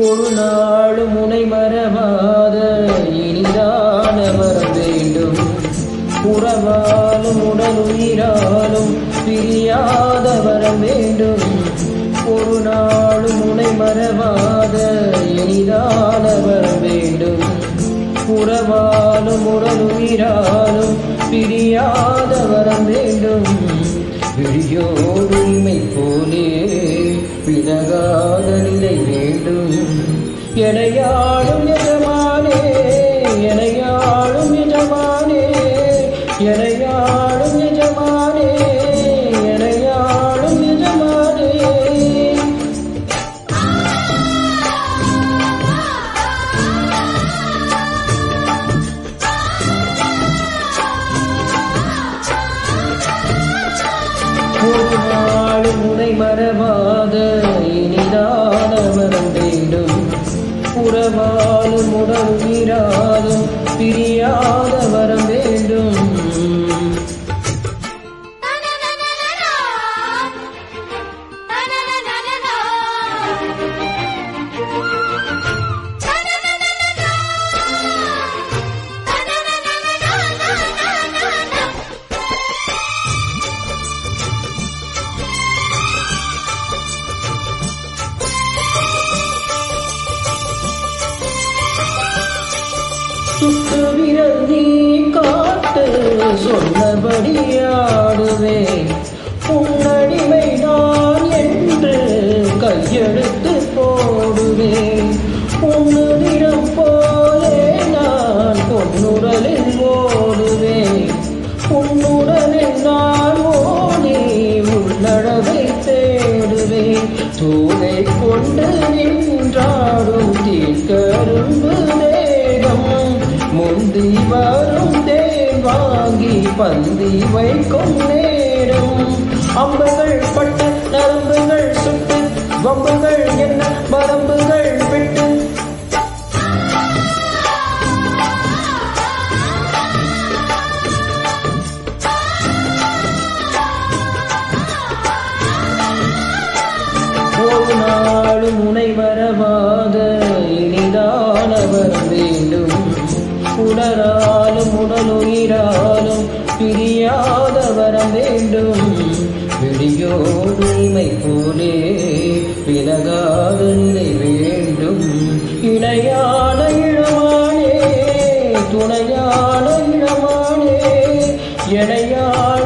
ஒரு நாளும் முனை மறவாத இனிதான வரம் வேண்டும் உறவாலும் உடல் உயிராலும் பிரியாத வரம் வேண்டும் ஒரு நாளும் முனை மறவாத இனிதான வரம் வேண்டும் உறவாலும் உடல் உயிராலும் பிரியாத வரம் வேண்டும் விழியோடு இமை போலே விலகாத நிலை வேண்டும் எனையாடும் எஜமானே எனையாடும் எஜமானே எனையாடும் எஜமானே எனையாடும் எஜமானே ஒரு நாளும் உனை மறவாத இனிதான வரம் வேண்டும் உறவாலும் உடல் உயிராலும் பிரியாத வரம் வேண்டும் சுட்டு விரல் நீ காட்டு சொன்னபடி ஆடுவேன் உன்னடிமை நான் என்று கையெடுத்து போடுவேன் உன்னு நிறம் போலே நான் பொன்னுடலில் ஓடுவேன் உன்னுடலில் நான் ஓடி உள்ளழகை தேடுவேன் தூவை கொண்டு நின்றாடும் தீக்கரும்பு தேகம் முந்தி வரும் தேன் வாங்கி பந்தி வைக்கும் நேரம் அம்புகள் பட்டு நரம்புகள் சுட்டு வம்புகள் என்ன வரம்புகள் விட்டு ஒரு நாளும் உனை வரவாத இனிதான வரம் வேண்டும் உடலாலும் உடல் உயிராலும் பிரியாத வரம் வேண்டும் விடியோடு இமை போலே விலகாத நிலை வேண்டும் இணையான இளமானே துணையான இளமானே இணையான